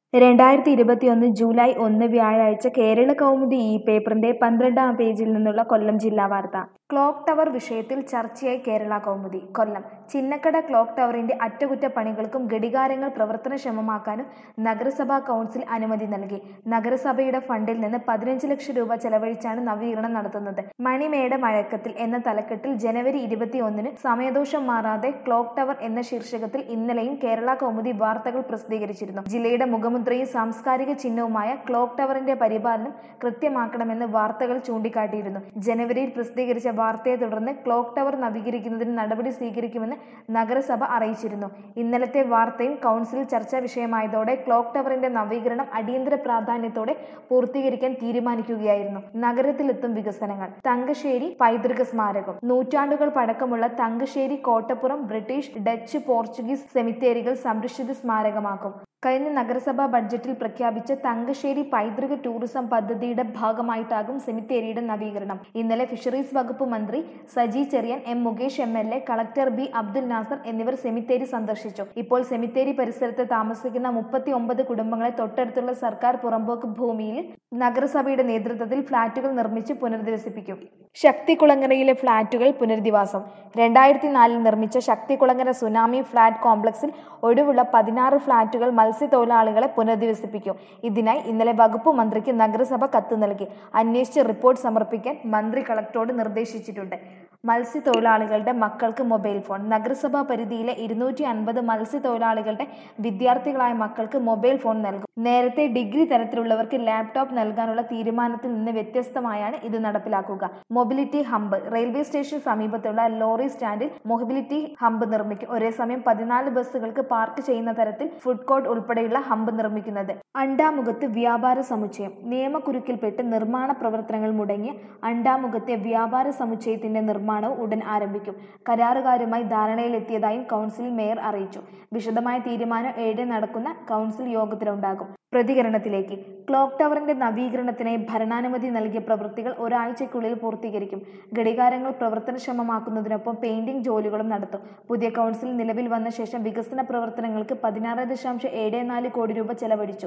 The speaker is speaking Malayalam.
രണ്ടായിരത്തി ഇരുപത്തിയൊന്ന് ജൂലൈ ഒന്ന് വ്യാഴാഴ്ച കേരള കൗമുദി ഈ പേപ്പറിന്റെ പന്ത്രണ്ടാം പേജിൽ നിന്നുള്ള കൊല്ലം ജില്ലാ വാർത്ത ക്ലോക്ക് ടവർ വിഷയത്തിൽ ചർച്ചയായി കേരള കൗമുദി കൊല്ലം ചിന്നക്കട ക്ലോക്ക് ടവറിന്റെ അറ്റകുറ്റപ്പണികൾക്കും ഘടികാരങ്ങൾ പ്രവർത്തനക്ഷമമാക്കാനും നഗരസഭാ കൗൺസിൽ അനുമതി നൽകി നഗരസഭയുടെ ഫണ്ടിൽ നിന്ന് പതിനഞ്ച് ലക്ഷം രൂപ ചെലവഴിച്ചാണ് നവീകരണം നടത്തുന്നത് മണിമേട മഴക്കത്തിൽ എന്ന തലക്കെട്ടിൽ ജനുവരി ഇരുപത്തിയൊന്നിന് സമയദോഷം മാറാതെ ക്ലോക്ക് ടവർ എന്ന ശീർഷകത്തിൽ ഇന്നലെയും കേരള കൗമുദി വാർത്തകൾ പ്രസിദ്ധീകരിച്ചിരുന്നു ജില്ലയുടെ മുഖമുദ്രയും സാംസ്കാരിക ചിഹ്നവുമായ ക്ലോക്ക് ടവറിന്റെ പരിപാലനം കൃത്യമാക്കണമെന്ന് വാർത്തകൾ ചൂണ്ടിക്കാട്ടിയിരുന്നു ജനുവരിയിൽ പ്രസിദ്ധീകരിച്ച വാർത്തയെ തുടർന്ന് ക്ലോക്ക് ടവർ നവീകരിക്കുന്നതിന് നടപടി സ്വീകരിക്കുമെന്ന് നഗരസഭ അറിയിച്ചിരുന്നു ഇന്നലത്തെ വാർത്തയും കൗൺസിലിൽ ചർച്ചാ വിഷയമായതോടെ ക്ലോക്ക് ടവറിന്റെ നവീകരണം അടിയന്തര പ്രാധാന്യത്തോടെ പൂർത്തീകരിക്കാൻ തീരുമാനിക്കുകയായിരുന്നു നഗരത്തിലെത്തും വികസനങ്ങൾ തങ്കശ്ശേരി പൈതൃക സ്മാരകം നൂറ്റാണ്ടുകൾ പഴക്കമുള്ള Thankassery Kottappuram British Dutch Portuguese സെമിത്തേരികൾ സംരക്ഷിത സ്മാരകമാക്കും കഴിഞ്ഞ നഗരസഭാ ബഡ്ജറ്റിൽ പ്രഖ്യാപിച്ച തങ്കശ്ശേരി പൈതൃക ടൂറിസം പദ്ധതിയുടെ ഭാഗമായിട്ടാകും സെമിത്തേരിയുടെ നവീകരണം ഇന്നലെ ഫിഷറീസ് വകുപ്പ് മന്ത്രി Saji Cherian M Mukesh M L A collector B Abdul Nasar എന്നിവർ സെമിത്തേരി സന്ദർശിച്ചു ഇപ്പോൾ സെമിത്തേരി പരിസരത്ത് താമസിക്കുന്ന മുപ്പത്തി ഒമ്പത് കുടുംബങ്ങളെ തൊട്ടടുത്തുള്ള സർക്കാർ പുറമ്പോക്ക് ഭൂമിയിൽ നഗരസഭയുടെ നേതൃത്വത്തിൽ ഫ്ളാറ്റുകൾ നിർമ്മിച്ച് പുനരധിവസിപ്പിക്കും ശക്തികുളങ്ങരയിലെ ഫ്ളാറ്റുകൾ പുനരധിവാസം രണ്ടായിരത്തി നാലിൽ നിർമ്മിച്ച ശക്തികുളങ്ങര സുനാമി ഫ്ളാറ്റ് കോംപ്ലക്സിൽ ഒഴിവുള്ള പതിനാറ് ഫ്ളാറ്റുകൾ മത്സ്യത്തൊഴിലാളികളെ പുനരധിവസിപ്പിക്കും ഇതിനായി ഇന്നലെ വകുപ്പ് മന്ത്രിക്ക് നഗരസഭ കത്ത് നൽകി അന്വേഷിച്ച് റിപ്പോർട്ട് സമർപ്പിക്കാൻ മന്ത്രി കളക്ടറോട് നിർദ്ദേശിച്ചിട്ടുണ്ട് മത്സ്യത്തൊഴിലാളികളുടെ മക്കൾക്ക് മൊബൈൽ ഫോൺ നഗരസഭാ പരിധിയിലെ ഇരുന്നൂറ്റി അൻപത് മത്സ്യത്തൊഴിലാളികളുടെ വിദ്യാർത്ഥികളായ മക്കൾക്ക് മൊബൈൽ ഫോൺ നൽകും നേരത്തെ ഡിഗ്രി തരത്തിലുള്ളവർക്ക് ലാപ്ടോപ്പ് നൽകാനുള്ള തീരുമാനത്തിൽ നിന്ന് വ്യത്യസ്തമായാണ് ഇത് നടപ്പിലാക്കുക മൊബിലിറ്റി ഹമ്പ് റെയിൽവേ സ്റ്റേഷൻ സമീപത്തുള്ള ലോറി സ്റ്റാൻഡിൽ മൊബിലിറ്റി ഹമ്പ് നിർമ്മിക്കും ഒരേ സമയം പതിനാല് ബസ്സുകൾക്ക് പാർക്ക് ചെയ്യുന്ന തരത്തിൽ ഫുഡ് കോർട്ട് ഉൾപ്പെടെയുള്ള ഹമ്പ് നിർമ്മിക്കുന്നത് അണ്ടാമുഖത്ത് വ്യാപാര സമുച്ചയം നിയമക്കുരുക്കിൽപ്പെട്ട് നിർമ്മാണ പ്രവർത്തനങ്ങൾ മുടങ്ങിയ അണ്ടാമുഖത്തെ വ്യാപാര സമുച്ചയത്തിന്റെ നിർമ്മാണവും ഉടൻ ആരംഭിക്കും കരാറുകാരുമായി ധാരണയിലെത്തിയതായും കൗൺസിൽ മേയർ അറിയിച്ചു വിശദമായ തീരുമാനം ഏഴ് നടക്കുന്ന കൗൺസിൽ യോഗത്തിലുണ്ടാകും പ്രതികരണത്തിലേക്ക് ക്ലോക്ക് ടവറിന്റെ നവീകരണത്തിനായി ഭരണാനുമതി നൽകിയ പ്രവൃത്തികൾ ഒരാഴ്ചയ്ക്കുള്ളിൽ പൂർത്തീകരിക്കും ഘടികാരങ്ങൾ പ്രവർത്തനക്ഷമമാക്കുന്നതിനൊപ്പം പെയിന്റിംഗ് ജോലികളും നടത്തും പുതിയ കൗൺസിൽ നിലവിൽ വന്ന ശേഷം വികസന പ്രവർത്തനങ്ങൾക്ക് പതിനാറ് ദശാംശം ഏഴ് നാല് കോടി രൂപ ചെലവഴിച്ചു